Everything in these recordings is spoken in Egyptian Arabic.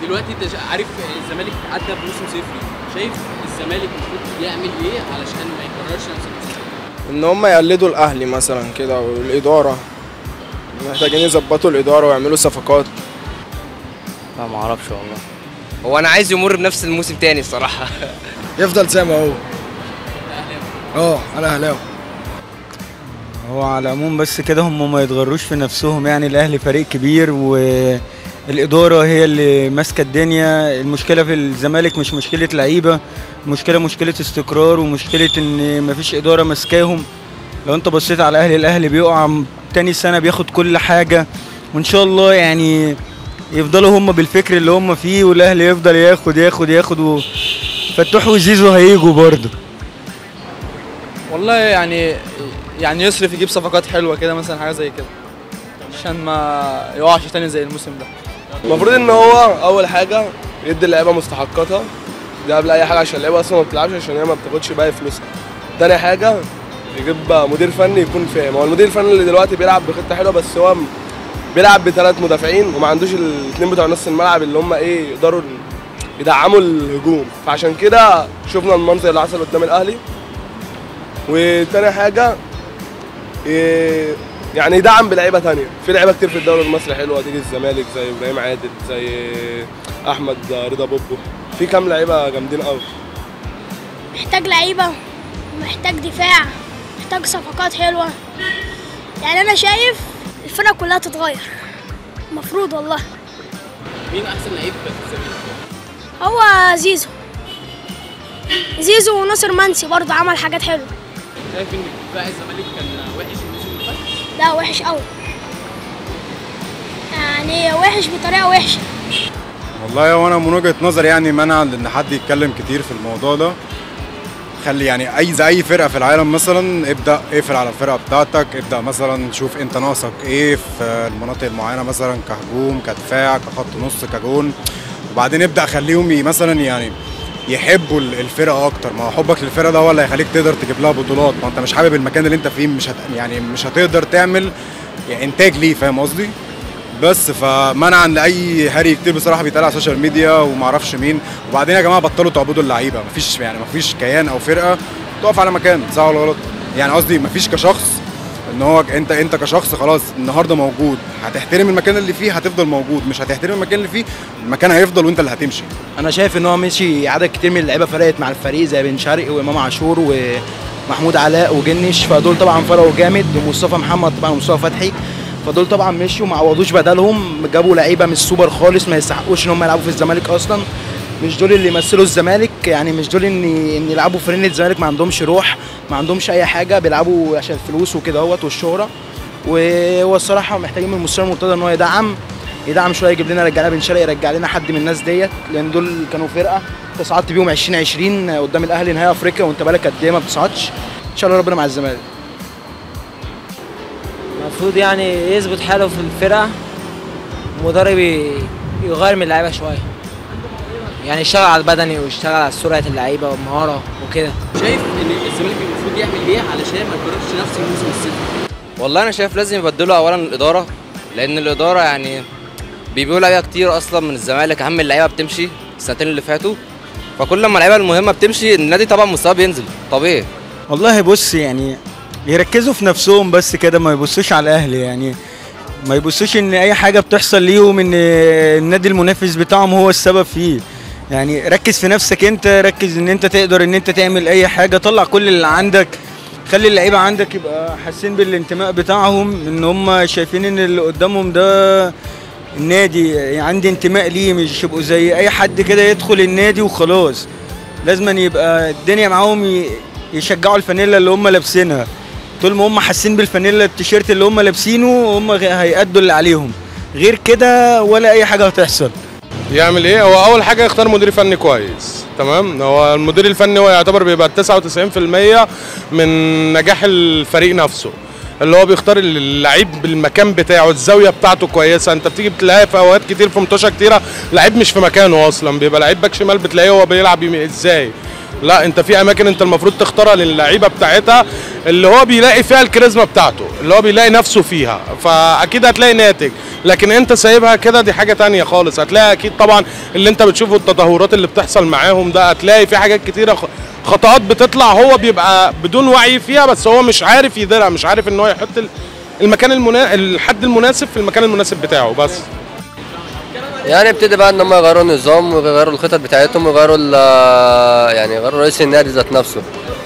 دلوقتي انت شا- عارف الزمالك عدى بموسم صفري شايف الزمالك المفروض يعمل ايه علشان ما يكررش نفس الموسم ان هم يقلدوا الاهلي مثلا كده والاداره محتاجين يظبطوا الاداره ويعملوا صفقات لا ما اعرفش والله هو انا عايز يمر بنفس الموسم تاني الصراحه يفضل زي ما هو اه انا اهلاوي هو على العموم بس كده هم ما يتغروش في نفسهم يعني الاهلي فريق كبير والاداره هي اللي ماسكه الدنيا المشكله في الزمالك مش مشكله لعيبه المشكله مشكله استقرار ومشكله ان مفيش اداره ماسكاهم لو انت بصيت على الاهلي الاهلي بيقع تاني سنه بياخد كل حاجه وان شاء الله يعني يفضلوا هم بالفكر اللي هم فيه والاهلي يفضل ياخد ياخد ياخد و... فتوح وزيزو هيجوا برضه والله يعني يعني يصرف يجيب صفقات حلوه كده مثلا حاجه زي كده عشان ما يقعش تاني زي الموسم ده المفروض ان هو اول حاجه يدي اللعيبه مستحقاتها ده قبل اي حاجه عشان اللعيبه اصلا ما بتلعبش عشان هي ما بتاخدش باقي فلوسها تاني حاجه يجيب مدير فني يكون فاهم هو المدير الفني اللي دلوقتي بيلعب بخطه حلوه بس هو بيلعب بثلاث مدافعين وما عندوش الاثنين بتوع نص الملعب اللي هم ايه يقدروا يدعموا الهجوم فعشان كده شفنا المنظر اللي حصل قدام الاهلي وتاني حاجه إيه يعني يدعم بلعيبه تانية في لعيبه كتير في الدوري المصري حلوه تيجي الزمالك زي ابراهيم عادل زي احمد رضا بوبو في كام لعيبه جامدين قوي محتاج لعيبة محتاج دفاع محتاج صفقات حلوة يعني أنا شايف الفرقة كلها تتغير المفروض والله مين احسن لعيب في الزمالك هو زيزو زيزو وناصر منسي برضه عمل حاجات حلوة شايف ان دفاع الزمالك كان وحش الموسم اللي فات لا وحش قوي يعني وحش بطريقة وحشة والله هو انا من وجهه نظري يعني منع ان حد يتكلم كتير في الموضوع ده خلي يعني اي زي اي فرقه في العالم مثلا ابدا اقفل على الفرقه بتاعتك ابدا مثلا شوف انت ناقصك ايه في المناطق المعينه مثلا كهجوم كدفاع كخط نص كجون وبعدين ابدا خليهم ي- مثلا يعني يحبوا ال- الفرقه اكتر ما هو حبك للفرقه ده هو اللي هيخليك تقدر تجيب لها بطولات ما انت مش حابب المكان اللي انت فيه مش هت يعني مش هتقدر تعمل يعني انتاج ليه فاهم قصدي بس فمنعا لاي هري كتير بصراحه بيتقال على السوشيال ميديا ومعرفش مين وبعدين يا جماعه بطلوا تعبدوا اللعيبه مفيش يعني مفيش كيان او فرقه تقف على مكان صح ولا غلط يعني قصدي مفيش كشخص ان هو انت انت كشخص خلاص النهارده موجود هتحترم المكان اللي فيه هتفضل موجود مش هتحترم المكان اللي فيه المكان هيفضل وانت اللي هتمشي انا شايف ان هو مشي عدد كتير من اللعيبه فرقت مع الفريق زي بن شرقي وامام عاشور ومحمود علاء وجنش فدول طبعا فرقوا جامد ومصطفى محمد طبعا ومصطفى فتحي فدول طبعا مشوا ما عوضوش بدلهم جابوا لعيبه مش سوبر خالص ما يستحقوش ان هم يلعبوا في الزمالك اصلا مش دول اللي يمثلوا الزمالك يعني مش دول ان ان يلعبوا في رنة الزمالك ما عندهمش روح ما عندهمش اي حاجه بيلعبوا عشان الفلوس وكده اهوت والشهره وهو الصراحه محتاجين من المستشار المرتضى ان هو يدعم يدعم شويه يجيب لنا رجاله بن شرقي يرجع لنا حد من الناس ديت لان دول كانوا فرقه تصعدت بيهم 2020 قدام الاهلي نهائي افريقيا وانت بالك قد ايه ما بتصعدش ان شاء الله ربنا مع الزمالك المفروض يعني يظبط حاله في الفرقة المدرب ي- يغير من اللعيبة شوية يعني يشتغل على البدني ويشتغل على سرعة اللعيبة والمهارة وكده شايف ان الزمالك المفروض يعمل ايه علشان ما يكررش نفس الموسم الصفري والله انا شايف لازم يبدلوا اولا الاداره لان الاداره يعني بيبيعوا لعيبه كتير اصلا من الزمالك اهم اللعيبه بتمشي السنتين اللي فاتوا فكل لما اللعيبه المهمه بتمشي النادي طبعا مستواه بينزل طبيعي والله بص يعني يركزوا في نفسهم بس كده ما يبصوش على الاهلي يعني ما يبصوش ان اي حاجه بتحصل ليهم ان النادي المنافس بتاعهم هو السبب فيه يعني ركز في نفسك انت ركز ان انت تقدر ان انت تعمل اي حاجه طلع كل اللي عندك خلي اللعيبه عندك يبقى حاسين بالانتماء بتاعهم ان هم شايفين ان اللي قدامهم ده النادي يعني عندي انتماء ليه مش يبقوا زي اي حد كده يدخل النادي وخلاص لازما يبقى الدنيا معاهم ي- يشجعوا الفانيلا اللي هم لابسينها طول ما هم حاسين بالفانيلا التيشيرت اللي هم لابسينه هم غ- هيأدوا اللي عليهم غير كده ولا اي حاجه هتحصل يعمل ايه هو اول حاجه يختار مدير فني كويس تمام هو المدير الفني هو يعتبر بيبقى 99% من نجاح الفريق نفسه اللي هو بيختار اللعيب بالمكان بتاعه الزاويه بتاعته كويسه انت بتيجي بتلاقي في اوقات كتير في متوشه كتيره لعيب مش في مكانه اصلا بيبقى لعيب باك شمال بتلاقيه هو بيلعب يمين ازاي لا انت في اماكن انت المفروض تختارها للعيبه بتاعتها اللي هو بيلاقي فيها الكاريزما بتاعته اللي هو بيلاقي نفسه فيها فاكيد هتلاقي ناتج لكن انت سايبها كده دي حاجه تانية خالص هتلاقي اكيد طبعا اللي انت بتشوفه التدهورات اللي بتحصل معاهم ده هتلاقي في حاجات كتيره خ- خطوات بتطلع هو بيبقى بدون وعي فيها بس هو مش عارف يديرها مش عارف ان هو يحط ال- المكان المنا... الحد المناسب في المكان المناسب بتاعه بس يعني ابتدي بقى ان هم يغيروا النظام ويغيروا الخطط بتاعتهم ويغيروا ال- يعني يغيروا رئيس النادي ذات نفسه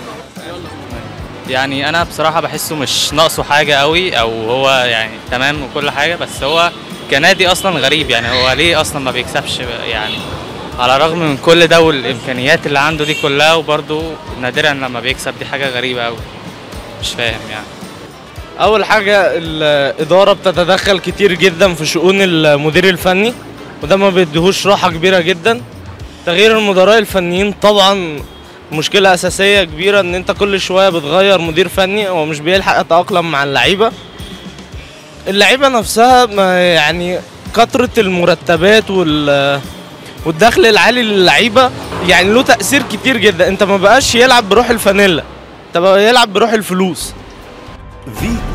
يعني انا بصراحه بحسه مش ناقصه حاجه قوي او هو يعني تمام وكل حاجه بس هو كنادي اصلا غريب يعني هو ليه اصلا ما بيكسبش يعني على الرغم من كل ده والامكانيات اللي عنده دي كلها وبرضه نادرا لما بيكسب دي حاجه غريبه قوي مش فاهم يعني اول حاجه الاداره بتتدخل كتير جدا في شؤون المدير الفني وده ما بيديهوش راحه كبيره جدا تغيير المدراء الفنيين طبعا مشكله اساسيه كبيره ان انت كل شويه بتغير مدير فني هو مش بيلحق يتاقلم مع اللعيبه اللعيبه نفسها ما يعني كثره المرتبات وال والدخل العالي للعيبه يعني له تاثير كتير جدا انت ما بقاش يلعب بروح الفانيلا انت بقى يلعب بروح الفلوس في